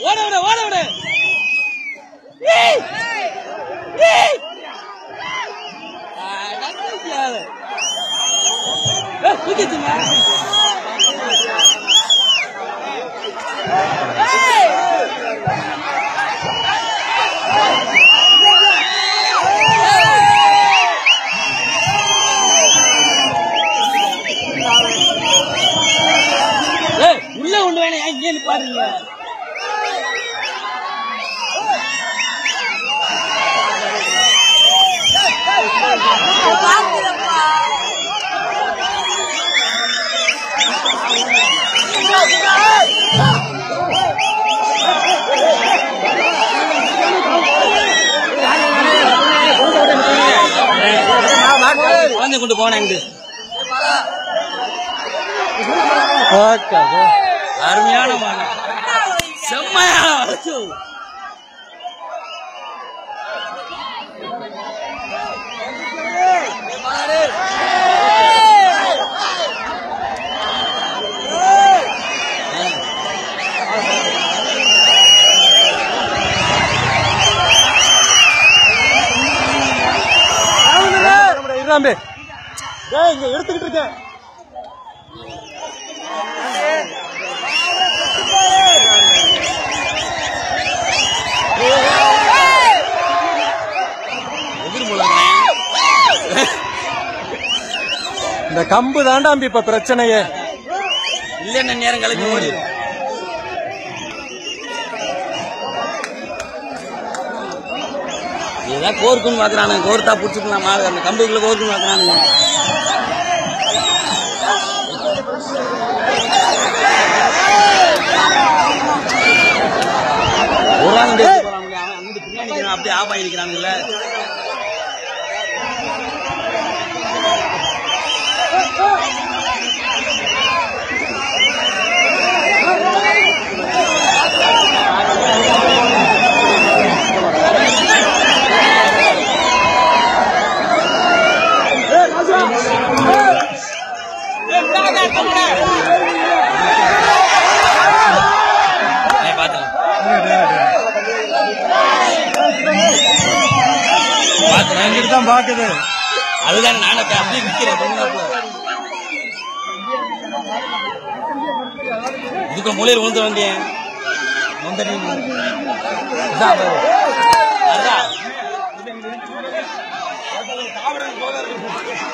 ஓட விடு ஓட விடு ஏய் ஏய் அடக்கியாத. ஏய், தூக்கிச்சுங்க. ஏய், உள்ள கொண்டு வேணா இங்கே பாருங்க குழந்தை கொண்டு போனேன் அருமையான மாடு செம்மையான வளர்ச்சி இராம்பே டேய் இங்க எடுத்துக்கிட்டு இருக்கேன் இந்த கம்பு தாண்டாம்பி இப்ப பிரச்சனையே இல்லைன்னா நேரம் கழிச்சு ஓடிடும் ஏதாவது கோர்க்குன்னு பாக்குறானுங்க கோர்த்தா பிடிச்சிக்கலாமா அந்த கம்புக்குள்ள கோர்க்குன்னு பாக்குறானுங்க ஒரு ஆள் இங்க எடுத்து போறானுங்க. அவன் அங்கிட்டு பின்னாடி நிக்கிறான், அப்படியே ஆஃப் ஆகி நிக்கிறானுங்கல்ல ஏய், பாத்துக்கலாம் பாத்துக்கலாம் இங்கிட்டு தான் பாக்குது அதுதான் நானே அப்ப அப்படியே நிக்கிறேன் தொங்குனாப்புல. இதுக்கு மூலையில் விழுந்து வந்தேன் நொந்தடி இதான் பாரு. அதான்.